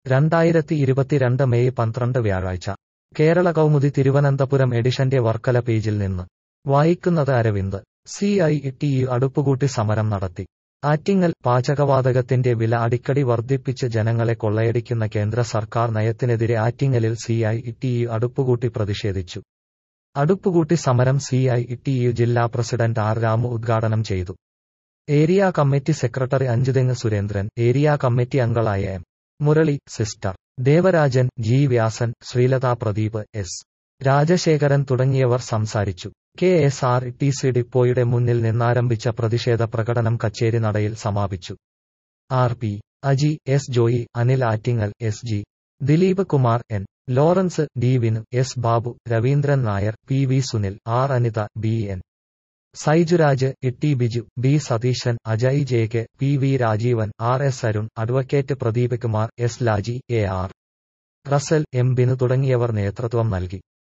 രണ്ടായിരത്തി ഇരുപത്തിരണ്ട് മെയ് പന്ത്രണ്ട് വ്യാഴാഴ്ച കേരള കൗമുദി തിരുവനന്തപുരം എഡിഷന്റെ വർക്കല പേജിൽ നിന്ന് വായിക്കുന്നത് Aravind C I T U അടുപ്പുകൂട്ടി സമരം നടത്തി ആറ്റിങ്ങൽ പാചകവാതകത്തിന്റെ വില അടിക്കടി വർദ്ധിപ്പിച്ച് ജനങ്ങളെ കൊള്ളയടിക്കുന്ന കേന്ദ്ര സർക്കാർ നയത്തിനെതിരെ ആറ്റിങ്ങലിൽ സി ഐ ടി യു അടുപ്പുകൂട്ടി പ്രതിഷേധിച്ചു അടുപ്പുകൂട്ടി സമരം സി ഐ ടി യു ജില്ലാ പ്രസിഡന്റ് ആർ രാമു ഉദ്ഘാടനം ചെയ്തു area committee secretary Anchuthengu Surendran area committee അംഗങ്ങളായ M Murali sister Devarajan G Vyasan Sreelatha Pradeep S Rajasekharan തുടങ്ങിയവർ സംസാരിച്ചു K S R T C ഡിപ്പോയുടെ മുന്നിൽ നിന്നാരംഭിച്ച പ്രതിഷേധ പ്രകടനം കച്ചേരി നടയിൽ സമാപിച്ചു R P Aji S Joy Anil Attingal S G Dileep Kumar N Lawrence D Vinu S Babu Raveendran Nair P V Sunil R Anitha B N Saijuraj Itty Biju B Satheesan Ajay J K P V Rajeevan R S Arun advocate Pradeep Kumar S Laji A R Russell M Binu തുടങ്ങിയവർ നേതൃത്വം നൽകി